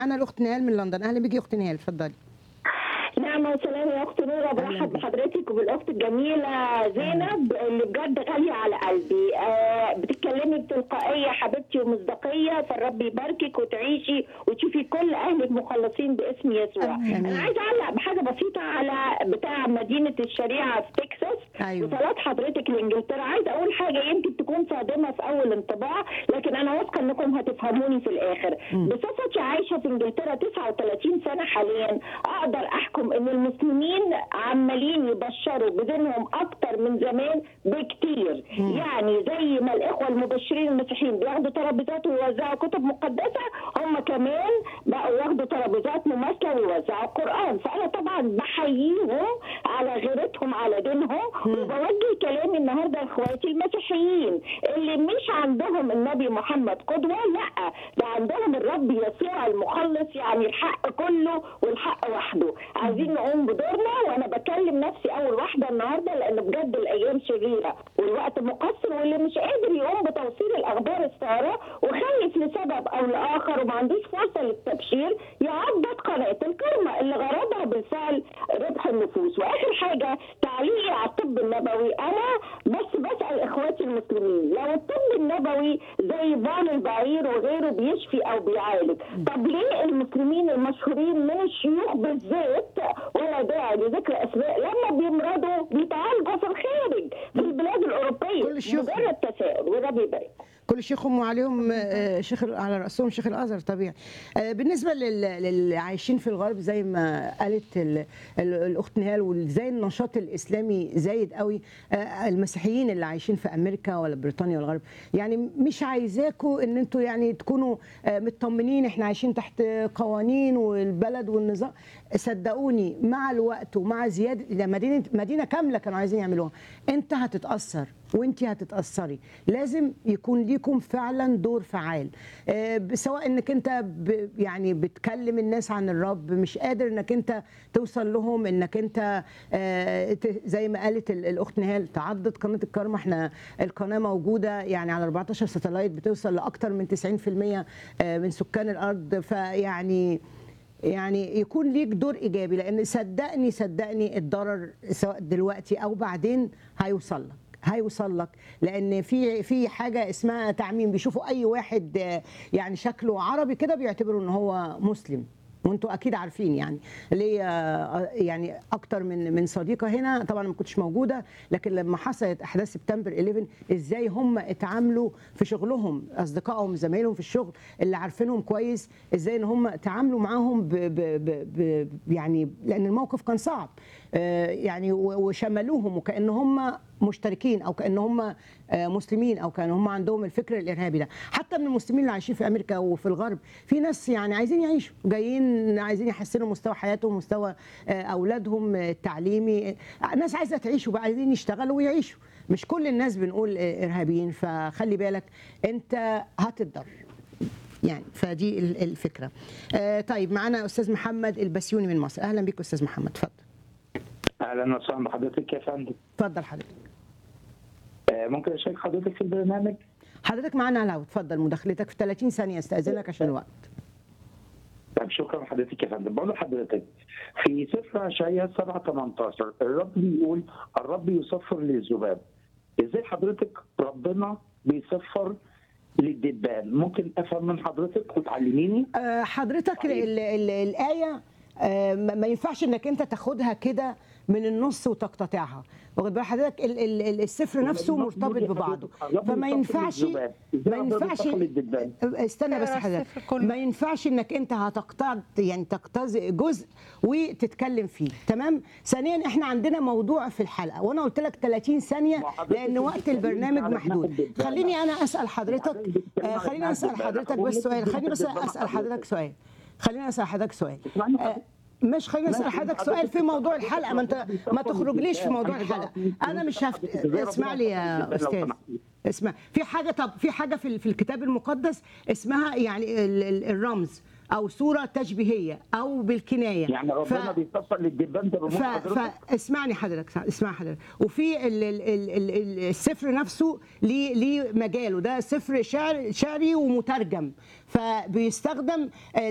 انا الاخت نهال من لندن اهلا بيكي يا اخت نهال اتفضلي نعم وسلام يا اخت نوره برحب بحضرتك وبالاخت الجميله زينب اللي بجد غاليه على قلبي آه بتتكلمي بتلقائيه حبيبتي ومصداقيه فالرب يباركك وتعيشي وتشوفي كل اهلك مخلصين باسم يسوع آمين. انا عايزه اعلق بحاجه بسيطه على بتاع مدينه الشريعه في تكساس أيوة. وصلاه حضرتك لانجلترا عايزه اقول حاجه يمكن تكون صادمه في اول انطباع لكن انا واثقه انكم هتفهموني في الاخر بصفتي عايشه في انجلترا 39 سنه حاليا اقدر احكم ان المسلمين عمالين يبشروا بدينهم اكتر من زمان بكتير يعني زي ما الاخوه المبشرين المسيحيين بياخدوا ترابيزات ويوزعوا كتب مقدسه هم كمان بقوا ياخدوا ترابيزات مماثله ويوزعوا القران فانا طبعا بحييهم على غيرتهم على دينهم وبوجه كلامي النهارده لاخواتي المسيحيين اللي مش عندهم النبي محمد قدوه لا ده عندهم الرب يسوع المخلص يعني الحق كله والحق وحده عايزين نقوم بدورنا وانا بكلم نفسي اول واحده النهارده لان بجد الايام شريره والوقت مقصر واللي مش قادر يقوم بتوصيل الاخبار الساره وخايف لسبب او لاخر وما عندوش فرصه للتبشير يعضد قناه الكرمه اللي غرضها بالفعل ربح النفوس واخر حاجه تعليقي على الطب النبوي انا بس بسال اخواتي المسلمين لو الطب النبوي زي بال البعير وغيره بيشفي او بيعالج طب ليه المسلمين المشهورين من الشيوخ بالذات ولا داعي لذكر اسماء لما بيمرضوا بيتعالجوا في الخارج في البلاد الاوروبيه كل الشيوخ. مجرد تساؤل والرب يبارك كل شيخهم وعليهم آه، شيخ على راسهم شيخ الازهر طبيعي آه، بالنسبه لل- للي عايشين في الغرب زي ما قالت ال- ال- الاخت نهال وازاي النشاط الاسلامي زايد قوي آه، المسيحيين اللي عايشين في امريكا ولا بريطانيا ولا الغرب يعني مش عايزاكوا ان انتوا يعني تكونوا آه، مطمنين احنا عايشين تحت قوانين والبلد والنظام صدقوني مع الوقت ومع زياده ده مدينه مدينه كامله كانوا عايزين يعملوها انت هتتاثر وانت هتتاثري لازم يكون ليكم فعلا دور فعال آه، سواء انك انت ب يعني بتكلم الناس عن الرب مش قادر انك انت توصل لهم انك انت آه، ت- زي ما قالت ال- الاخت نهال تعضد قناه الكرمه احنا القناه موجوده يعني على 14 ساتلايت بتوصل لاكثر من 90% آه، من سكان الارض فيعني يعني يكون ليك دور ايجابي لان صدقني صدقني الضرر سواء دلوقتي او بعدين هيوصل لك هيوصل لك لان في في حاجه اسمها تعميم بيشوفوا اي واحد آه، يعني شكله عربي كده بيعتبروا ان هو مسلم وانتوا اكيد عارفين يعني ليا آه، يعني اكتر من من صديقه هنا طبعا ما كنتش موجوده لكن لما حصلت احداث سبتمبر 11 ازاي هم اتعاملوا في شغلهم اصدقائهم زمايلهم في الشغل اللي عارفينهم كويس ازاي ان هم تعاملوا معاهم ب ب ب ب يعني لان الموقف كان صعب آه، يعني و- وشملوهم وكان هم مشتركين او كان هم آه، مسلمين او كان هم عندهم الفكر الارهابي ده حتى من المسلمين اللي عايشين في امريكا وفي الغرب في ناس يعني عايزين يعيشوا جايين عايزين يحسنوا مستوى حياتهم مستوى آه، اولادهم آه، التعليمي آه، ناس عايزه تعيشوا بقى عايزين يشتغلوا ويعيشوا مش كل الناس بنقول آه، ارهابيين فخلي بالك انت هتتضرر يعني فدي ال- الفكره آه، طيب معانا استاذ محمد البسيوني من مصر اهلا بك استاذ محمد اتفضل اهلا وسهلا بحضرتك يا فندم اتفضل حضرتك آه، ممكن اشارك حضرتك في البرنامج حضرتك معانا على الهوا اتفضل مداخلتك في 30 ثانيه استاذنك عشان الوقت طب شكرا لحضرتك يا فندم بقول لحضرتك في سفر اشعياء 7 18 الرب بيقول الرب يصفر للذباب ازاي حضرتك ربنا بيصفر للدبان ممكن افهم من حضرتك وتعلميني آه، حضرتك ال ال ال الايه آه، ما ما ينفعش انك انت تاخدها كده من النص وتقتطعها واخد بال حضرتك ال- ال- ال- السفر نفسه مرتبط ببعضه فما ينفعش ما ينفعش للدبان استنى بس اقرا حضرتك السفر كله. ما ينفعش انك انت هتقطع يعني تقتزئ جزء وتتكلم فيه تمام ثانيا احنا عندنا موضوع في الحلقه وانا قلت لك 30 ثانيه ما حضرتك لان وقت بتتكلمي البرنامج على محدود دماغ الدبانة. خليني انا اسال حضرتك حضرتك بتتكلمي آه، على خليني دماغ اسال الدبانة. حضرتك أقول بس لك سؤال خليني بس الدبانة اسال حضرتك حضرتك. سؤال خليني اسال حضرتك سؤال اسمعني آه، مش خليني اسال ماشي، حضرتك حضرتك سؤال في موضوع حضرتك الحلقه ما انت حضرتك ما تخرجليش في موضوع أنا الحلقه حضرتك انا مش هفت... حضرتك اسمع لي يا لو استاذ سمحتي. اسمع في حاجه طب في حاجه في في الكتاب المقدس اسمها يعني ال- ال- الرمز او صوره تشبيهيه او بالكنايه يعني ربنا ف- بيصفر للدبان ده ف... رموز حضرتك فاسمعني حضرتك اسمع حضرتك وفي ال... ال... ال... ال... السفر نفسه ليه ليه مجاله ده سفر شعر شعري ومترجم فبيستخدم آه،